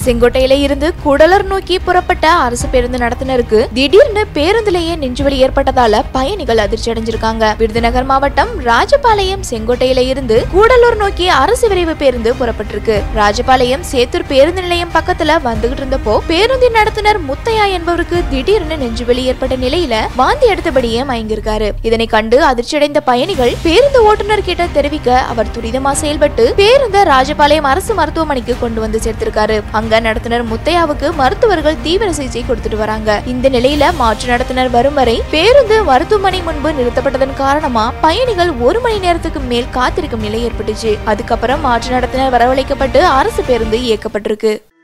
செங்கோட்டையில இருந்து கூடலூர் நோக்கி புறப்பட்ட அரசு பேருந்து நடத்துனருக்கு திடீர்னு பேருந்துலேயே நெஞ்சுவலி ஏற்பட்டதால பயணிகள் அதிர்ச்சி அடைஞ்சிருக்காங்க விருதுநகர் மாவட்டம் ராஜபாளையம் செங்கோட்டையில இருந்து கூடலூர் நோக்கி அரசு விரைவு பேருந்து புறப்பட்டிருக்கு ராஜபாளையம் சேத்தூர் பேருந்து நிலையம் பக்கத்துல வந்துகிட்டு இருந்தப்போ பேருந்தின் நடத்துனர் முத்தையா என்பவருக்கு திடீர்னு நெஞ்சுவலி ஏற்பட்ட நிலையில வாந்தி எடுத்தபடியே மயங்கியிருக்காரு இதனை கண்டு அதிர்ச்சியடைந்த பயணிகள் பேருந்து ஓட்டுநர் கிட்ட தெரிவிக்க அவர் துரிதமா செயல்பட்டு பேருந்த ராஜபாளையம் அரசு மருத்துவமனைக்கு கொண்டு வந்து சேர்த்திருக்காரு அங்க நடத்துனர் முத்தையாவுக்கு மருத்துவர்கள் தீவிர சிகிச்சை கொடுத்துட்டு வராங்க இந்த நிலையில மாற்று நடத்துனர் வரும் வரை பேருந்து மருத்துவமனை முன்பு நிறுத்தப்பட்டதன் காரணமா பயணிகள் ஒரு மணி நேரத்துக்கு மேல் காத்திருக்கும் நிலை ஏற்பட்டுச்சு அதுக்கப்புறம் மாற்று நடத்துனர் வரவழைக்கப்பட்டு அரசு பேருந்து இயக்கப்பட்டிருக்கு